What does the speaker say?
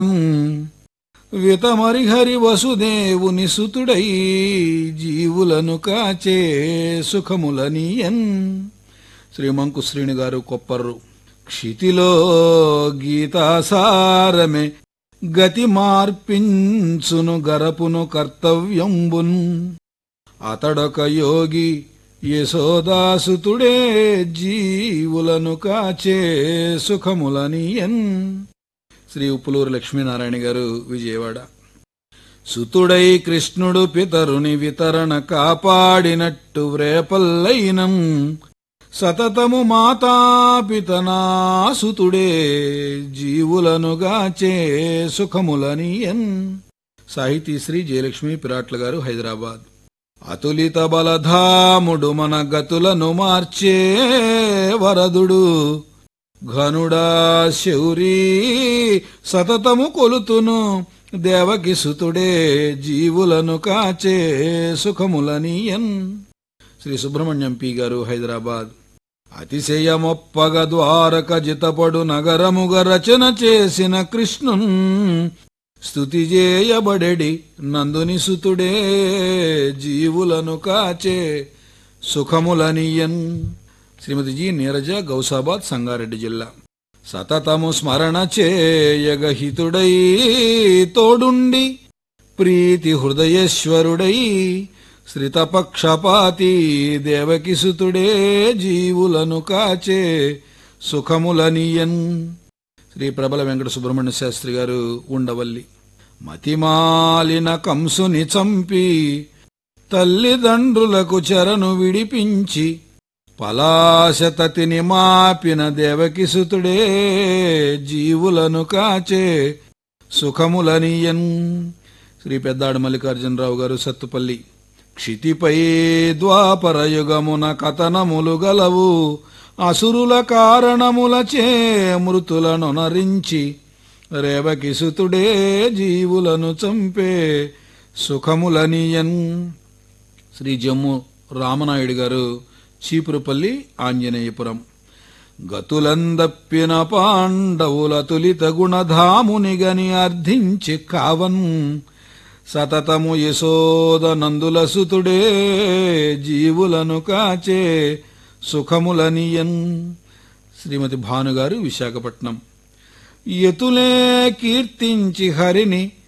వితమరిహరి వసుదేవుని సుతుడై జీవులను కాచే సుఖములనీయన్ శ్రీమంకు శ్రీని గారు కొప్పర్రు క్షితిలో గీతాసారమే గతి మార్పించును గరపును కర్తవ్యంబున్ అతడొక యోగి యశోదాసుతుడే జీవులను కాచే సుఖములనీయన్ శ్రీ ఉప్పులూరు లక్ష్మీనారాయణ గారు విజయవాడ సుతుడై కృష్ణుడు పితరుని వితరణ కాపాడినట్టు వ్రేపల్లైనం సతతము మాతాపితనాసుతుడే జీవులను గాచే సుఖములనీయన్ సాహితీ శ్రీ జయలక్ష్మి పిరాట్ల గారు హైదరాబాద్ అతులిత బలధాముడు మన గతులను మార్చే వరదుడు ఘనుడా శౌరీ సతతము కొలుతును దేవకి సుతుడే జీవులను కాచే సుఖములనీయన్ శ్రీ సుబ్రహ్మణ్యం పి గారు హైదరాబాద్ అతిశయమొప్పగ ద్వారక జితపడు నగరముగ రచన చేసిన కృష్ణున్ స్తుతి చేయబడెడి నందుని సుతుడే జీవులను కాచే సుఖములనీయన్ శ్రీమతి జి నీరజ గౌసాబాద్ సంగారెడ్డి జిల్లా సతతము స్మరణ చేయగహితుడై తోడుండి ప్రీతి హృదయేశ్వరుడై శ్రితపక్షపాతి దేవకిసుతుడే జీవులను కాచే సుఖములనీయన్ శ్రీ ప్రబల వెంకట సుబ్రహ్మణ్య శాస్త్రి గారు ఉండవల్లి మతిమాలిన కంసుని చంపి తల్లిదండ్రులకు చెరను విడిపించి పలాశతతిని మాపిన దేవకిసుతుడే జీవులను కాచే సుఖములనీయన్ శ్రీ పెద్దాడు మల్లికార్జునరావు గారు సత్తుపల్లి క్షితిపై ద్వాపరయుగమున కథనములు గలవు అసురుల కారణములచే మృతులను నరించి రేవకిసుతుడే జీవులను చంపే సుఖములనీయన్ శ్రీ జమ్ము రామనాయుడు గారు చీపురుపల్లి ఆంజనేయపురం గతులందప్పిన పాండవుల తులిత గుణధామునిగని అర్థించి కావన్ సతతము యశోద నందుల సుతుడే జీవులను కాచే సుఖములనియన్ శ్రీమతి భానుగారు విశాఖపట్నం ఎతులే కీర్తించి హరిని